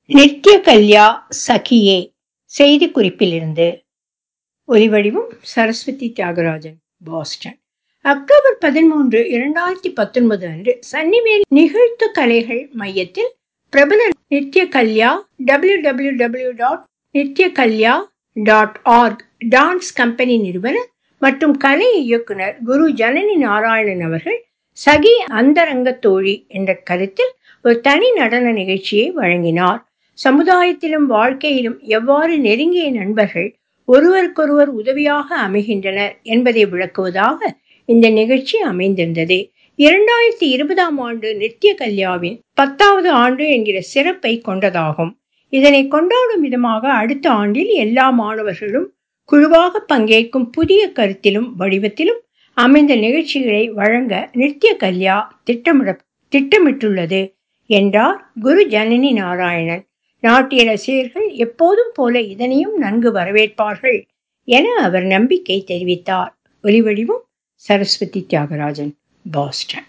நித்ய கல்யா சகியே செய்தி குறிப்பிலிருந்து ஒலிவடிவம் சரஸ்வதி தியாகராஜன் பாஸ்டன் அக்டோபர் பதிமூன்று இரண்டாயிரத்தி பத்தொன்பது அன்று சன்னிவேல் நிகழ்த்து கலைகள் மையத்தில் பிரபல Nitya Kalya W W W dot Nitya Kalya dot org dance company நிறுவனர் மற்றும் கலை இயக்குனர் குரு ஜனனி நாராயணன் அவர்கள் சகி அந்தரங்க தோழி என்ற கருத்தில் ஒரு தனி நடன நிகழ்ச்சியை வழங்கினார் சமுதாயத்திலும் வாழ்க்கையிலும் எவ்வாறு நெருங்கிய நண்பர்கள் ஒருவருக்கொருவர் உதவியாக அமைகின்றனர் என்பதை விளக்குவதாக இந்த நிகழ்ச்சி அமைந்திருந்தது இரண்டாயிரத்தி இருபதாம் ஆண்டு நித்ய கல்யாவின் பத்தாவது ஆண்டு என்கிற சிறப்பை கொண்டதாகும் இதனை கொண்டாடும் விதமாக அடுத்த ஆண்டில் எல்லா மாணவர்களும் குழுவாக பங்கேற்கும் புதிய கருத்திலும் வடிவத்திலும் அமைந்த நிகழ்ச்சிகளை வழங்க நித்ய கல்யா திட்டமிட திட்டமிட்டுள்ளது என்றார் குரு ஜனனி நாராயணன் நாட்டிய ரசிகர்கள் எப்போதும் போல இதனையும் நன்கு வரவேற்பார்கள் என அவர் நம்பிக்கை தெரிவித்தார் ஒலிவடிவம் சரஸ்வதி தியாகராஜன் பாஸ்டன்